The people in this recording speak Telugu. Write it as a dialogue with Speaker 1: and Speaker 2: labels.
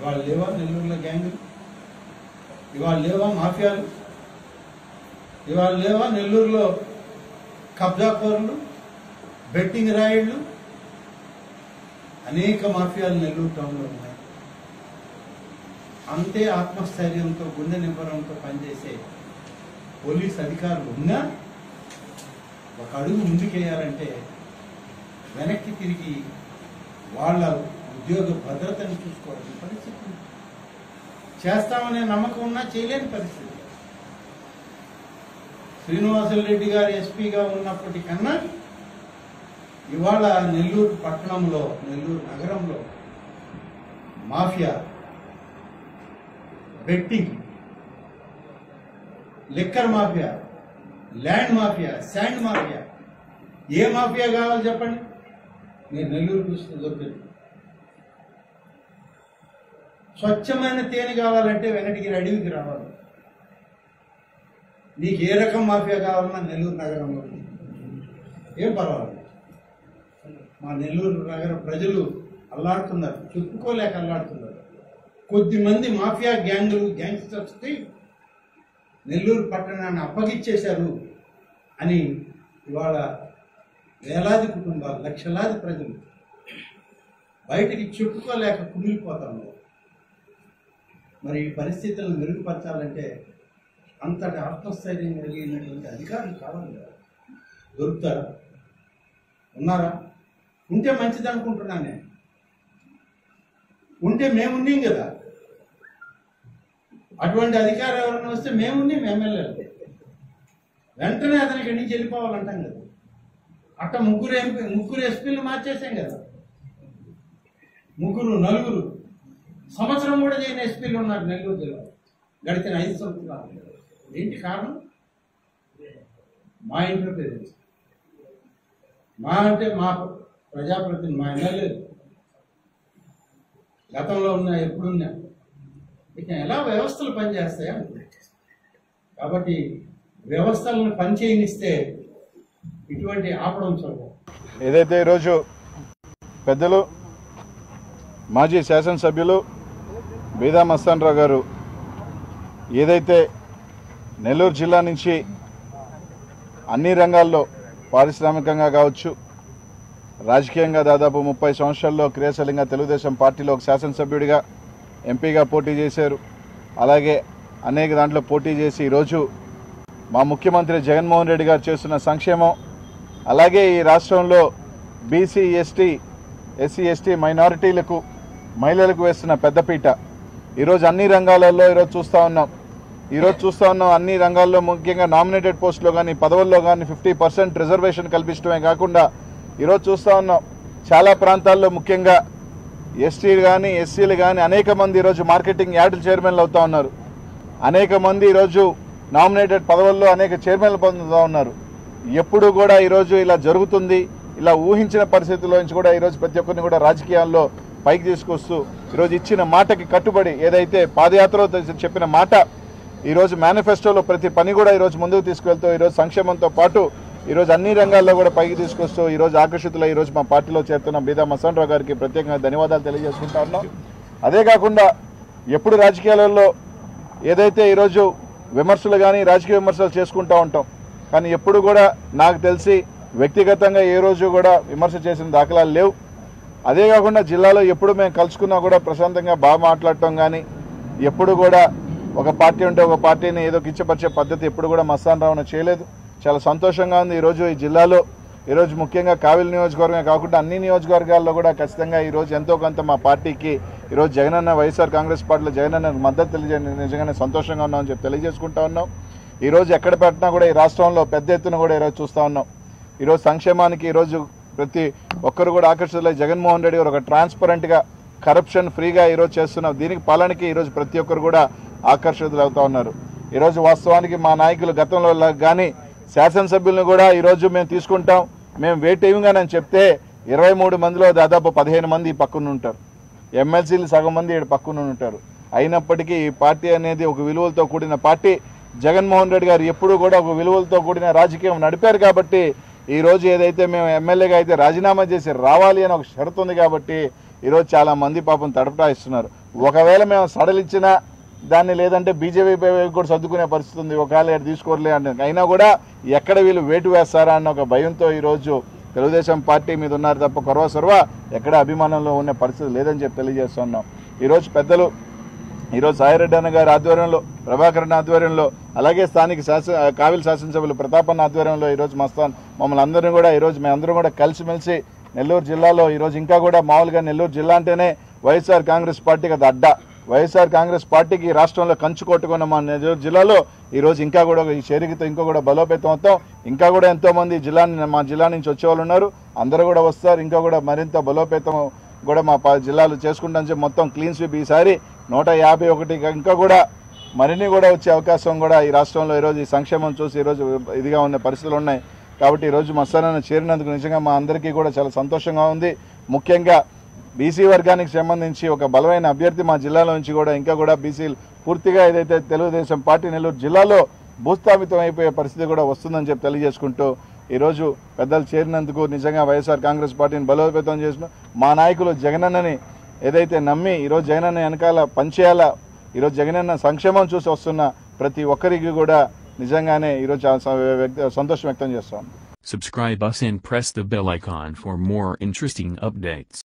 Speaker 1: ఇవాళ లేవా నెల్లూరులో గ్యాంగులు ఇవాళ లేవా మాఫియాలు ఇవాళ లేవా నెల్లూరులో కబ్జాకోరులు బెట్టింగ్ రాయిళ్ళు అనేక మాఫియాలు నెల్లూరు టౌన్లో ఉన్నాయి అంతే ఆత్మస్థైర్యంతో గుండె నింపడంతో పనిచేసే పోలీస్ అధికారులు ఉన్నా ఒక అడుగు ముందుకేయాలంటే వెనక్కి తిరిగి వాళ్ళ ఉద్యోగ భద్రతను చూసుకోవాల్సిన పరిస్థితి ఉంది. చేస్తామనే నమ్మకం ఉన్నా చేయలేని పరిస్థితి శ్రీనివాసులు రెడ్డి గారు ఎస్పీగా ఉన్నప్పటికన్నా ఇవాళ నెల్లూరు పట్టణంలో నెల్లూరు నగరంలో mafia betting liquor mafia land mafia sand mafia ఏ మాఫియా కావాలి చెప్పండి మీరు నెల్లూరు చూస్తే దొరుకుతుంది స్వచ్ఛమైన తేనె కావాలంటే వెనటికి అడవికి రావాలి నీకు ఏ రకం మాఫియా కావాలన్నా నెల్లూరు నగరంలో ఉంది. ఏం పర్వాలేదు మా నెల్లూరు నగర ప్రజలు అల్లాడుతున్నారు చెప్పుకోలేక అల్లాడుతున్నారు కొద్ది మంది మాఫియా గ్యాంగులు గ్యాంగ్స్టర్స్కి నెల్లూరు పట్టణాన్ని అప్పగిచ్చేశారు అని ఇవాళ వేలాది కుటుంబాలు లక్షలాది ప్రజలు బయటికి చెప్పుకోలేక కుమిలిపోతాము మరి ఈ పరిస్థితులను మెరుగుపరచాలంటే అంతటి ఆత్మస్థైర్యం కలిగినటువంటి అధికారులు కావాలి కదా దొరుకుతారా ఉన్నారా ఉంటే మంచిది అనుకుంటున్నాను నేను ఉంటే మేమున్నాం కదా అటువంటి అధికారం ఎవరైనా వస్తే మేమున్నాం ఎమ్మెల్యేలు వెంటనే అతనికి ఇక్కడి నుంచి వెళ్ళిపోవాలంటాం కదా అట్ట ముగ్గురు ఎంపీ ముగ్గురు ఎస్పీలు మార్చేసాం కదా ముగ్గురు నలుగురు సంవత్సరం కూడా చేయని ఎస్పీలు ఉన్నారు నెల్లూరు జిల్లా గడిచిన ఐదు సంవత్సరాలు ఏంటి కారణం మా ఇంటర్ఫీరెన్స్ మా అంటే మా ప్రజాప్రతినిధి మా ఎమ్మెల్యే గతంలో ఉన్న ఎప్పుడున్నా ఇక ఎలా వ్యవస్థలు పనిచేస్తాయా కాబట్టి వ్యవస్థలను పనిచేయనిస్తే ఇటువంటి ఆపడం సులభం
Speaker 2: ఏదైతే ఈరోజు పెద్దలు మాజీ శాసనసభ్యులు బీదా మస్తాన్రావు గారు ఏదైతే నెల్లూరు జిల్లా నుంచి అన్ని రంగాల్లో పారిశ్రామికంగా కావచ్చు రాజకీయంగా దాదాపు ముప్పై సంవత్సరాల్లో క్రియాశీలంగా తెలుగుదేశం పార్టీలో ఒక శాసనసభ్యుడిగా ఎంపీగా పోటీ చేశారు అలాగే అనేక దాంట్లో పోటీ చేసి ఈరోజు మా ముఖ్యమంత్రి జగన్మోహన్ రెడ్డి గారు చేస్తున్న సంక్షేమం అలాగే ఈ రాష్ట్రంలో బీసీ ఎస్టీ ఎస్సీ ఎస్టీ మైనారిటీలకు మహిళలకు వేస్తున్న పెద్దపీట ఈరోజు అన్ని రంగాలలో ఈరోజు చూస్తూ ఉన్నాం ఈరోజు చూస్తూ ఉన్నాం అన్ని రంగాల్లో ముఖ్యంగా నామినేటెడ్ పోస్టులో కానీ పదవుల్లో కానీ ఫిఫ్టీ పర్సెంట్ రిజర్వేషన్ కల్పించడమే కాకుండా ఈరోజు చూస్తూ ఉన్నాం చాలా ప్రాంతాల్లో ముఖ్యంగా ఎస్టీలు కానీ ఎస్సీలు కానీ అనేక మంది ఈరోజు మార్కెటింగ్ యార్డుల చైర్మన్లు అవుతా ఉన్నారు అనేక మంది ఈరోజు నామినేటెడ్ పదవుల్లో అనేక చైర్మన్లు పొందుతూ ఉన్నారు ఎప్పుడు కూడా ఈరోజు ఇలా జరుగుతుంది ఇలా ఊహించిన పరిస్థితుల్లో నుంచి కూడా ఈరోజు ప్రతి ఒక్కరిని కూడా రాజకీయాల్లో పైకి తీసుకొస్తూ ఈరోజు ఇచ్చిన మాటకి కట్టుబడి ఏదైతే పాదయాత్రలో చెప్పిన మాట ఈరోజు మేనిఫెస్టోలో ప్రతి పని కూడా ఈరోజు ముందుకు తీసుకెళ్తూ ఈరోజు సంక్షేమంతో పాటు ఈరోజు అన్ని రంగాల్లో కూడా పైకి తీసుకొస్తూ ఈరోజు ఆకర్షితులై ఈరోజు మా పార్టీలో చేరుతున్న బీదా మసన్రావు గారికి ప్రత్యేకంగా ధన్యవాదాలు తెలియజేసుకుంటా ఉన్నాం అదే కాకుండా ఎప్పుడు రాజకీయాలలో ఏదైతే ఈరోజు విమర్శలు కానీ రాజకీయ విమర్శలు చేసుకుంటూ ఉంటాం కానీ ఎప్పుడు కూడా నాకు తెలిసి వ్యక్తిగతంగా ఏ రోజు కూడా విమర్శ చేసిన దాఖలాలు లేవు అదే కాకుండా జిల్లాలో ఎప్పుడు మేము కలుసుకున్నా కూడా ప్రశాంతంగా బాగా మాట్లాడటం కానీ ఎప్పుడు కూడా ఒక పార్టీ ఉంటే ఒక పార్టీని ఏదో కిచ్చపరిచే పద్ధతి ఎప్పుడు కూడా మస్తాన్ రావణ చేయలేదు చాలా సంతోషంగా ఉంది ఈరోజు ఈ జిల్లాలో ఈరోజు ముఖ్యంగా కావిలి నియోజకవర్గమే కాకుండా అన్ని నియోజకవర్గాల్లో కూడా ఖచ్చితంగా ఈరోజు ఎంతో కొంత మా పార్టీకి ఈరోజు జగనన్న వైఎస్ఆర్ కాంగ్రెస్ పార్టీలో జగనన్న మద్దతు తెలియజే నిజంగానే సంతోషంగా ఉన్నామని చెప్పి తెలియజేసుకుంటా ఉన్నాం ఈరోజు ఎక్కడ పెట్టినా కూడా ఈ రాష్ట్రంలో పెద్ద ఎత్తున కూడా ఈరోజు చూస్తూ ఉన్నాం ఈరోజు సంక్షేమానికి ఈరోజు ప్రతి ఒక్కరు కూడా ఆకర్షితులై జగన్మోహన్ రెడ్డి గారు ఒక ట్రాన్స్పరెంట్గా కరప్షన్ ఫ్రీగా ఈరోజు చేస్తున్నాం దీనికి పాలనకి ఈరోజు ప్రతి ఒక్కరు కూడా ఆకర్షితులు అవుతా ఉన్నారు ఈరోజు వాస్తవానికి మా నాయకులు గతంలో కానీ శాసనసభ్యులను కూడా ఈరోజు మేము తీసుకుంటాం మేము వేటేయంగానని చెప్తే ఇరవై మూడు మందిలో దాదాపు పదిహేను మంది ఈ పక్కన ఉంటారు ఎమ్మెల్సీలు సగం మంది ఇక్కడ పక్కన ఉంటారు అయినప్పటికీ ఈ పార్టీ అనేది ఒక విలువలతో కూడిన పార్టీ జగన్మోహన్ రెడ్డి గారు ఎప్పుడూ కూడా ఒక విలువలతో కూడిన రాజకీయం నడిపారు కాబట్టి ఈ రోజు ఏదైతే మేము ఎమ్మెల్యేగా అయితే రాజీనామా చేసి రావాలి అని ఒక షరతు ఉంది కాబట్టి ఈరోజు చాలా మంది పాపం తడపటాయిస్తున్నారు ఒకవేళ మేము సడలిచ్చిన దాన్ని లేదంటే బీజేపీ కూడా సర్దుకునే పరిస్థితి ఉంది ఒకవేళ ఇక్కడ తీసుకోరలే అంటే అయినా కూడా ఎక్కడ వీళ్ళు వేటు వేస్తారా అన్న ఒక భయంతో ఈరోజు తెలుగుదేశం పార్టీ మీద ఉన్నారు తప్ప కొరవ సొరవ ఎక్కడ అభిమానంలో ఉన్న పరిస్థితి లేదని చెప్పి తెలియజేస్తున్నాం ఈరోజు పెద్దలు ఈరోజు సాయిరెడ్డి అన్న గారి ఆధ్వర్యంలో ప్రభాకరన్ ఆధ్వర్యంలో అలాగే స్థానిక శాసన కావిలి శాసనసభ్యులు ప్రతాపన్న ఆధ్వర్యంలో ఈరోజు మస్తాన్ మమ్మల్ని అందరినీ కూడా ఈరోజు మేమందరం కూడా కలిసిమెలిసి నెల్లూరు జిల్లాలో ఈరోజు ఇంకా కూడా మామూలుగా నెల్లూరు జిల్లా అంటేనే వైఎస్ఆర్ కాంగ్రెస్ పార్టీకి అది అడ్డా వైఎస్ఆర్ కాంగ్రెస్ పార్టీకి ఈ రాష్ట్రంలో కంచు కొట్టుకున్న మా నెల్లూరు జిల్లాలో ఈ రోజు ఇంకా కూడా ఈ చేరికతో ఇంకా కూడా బలోపేతం అవుతాం ఇంకా కూడా ఎంతో మంది జిల్లా మా జిల్లా నుంచి వచ్చే వాళ్ళు ఉన్నారు అందరూ కూడా వస్తారు ఇంకా కూడా మరింత బలోపేతం కూడా మా ప- జిల్లాలు చేసుకుంటాం చెప్పి మొత్తం క్లీన్ స్వీప్ ఈసారి నూట యాభై ఒకటి ఇంకా కూడా మరిన్ని కూడా వచ్చే అవకాశం కూడా ఈ రాష్ట్రంలో ఈరోజు ఈ సంక్షేమం చూసి ఈరోజు ఇదిగా ఉన్న పరిస్థితులు ఉన్నాయి కాబట్టి ఈరోజు మస్తానన్న చేరినందుకు నిజంగా మా అందరికీ కూడా చాలా సంతోషంగా ఉంది ముఖ్యంగా బీసీ వర్గానికి సంబంధించి ఒక బలమైన అభ్యర్థి మా జిల్లాలో నుంచి కూడా ఇంకా కూడా బీసీలు పూర్తిగా ఏదైతే తెలుగుదేశం పార్టీ నెల్లూరు జిల్లాలో భూస్థాపితం అయిపోయే పరిస్థితి కూడా వస్తుందని చెప్పి తెలియజేసుకుంటూ ఈరోజు పెద్దలు చేరినందుకు నిజంగా వైఎస్ఆర్ కాంగ్రెస్ పార్టీని బలోపేతం చేసిన మా నాయకులు జగనన్నని ఏదైతే నమ్మి ఈరోజు జగనన్న వెనకాల పనిచేయాలా ఈరోజు జగనన్న సంక్షేమం చూసి వస్తున్న ప్రతి ఒక్కరికి కూడా నిజంగానే ఈరోజు చాలా స- వ్యక్త- సంతోషం వ్యక్తం చేస్తాం
Speaker 3: Subscribe us and press the bell icon for more interesting updates.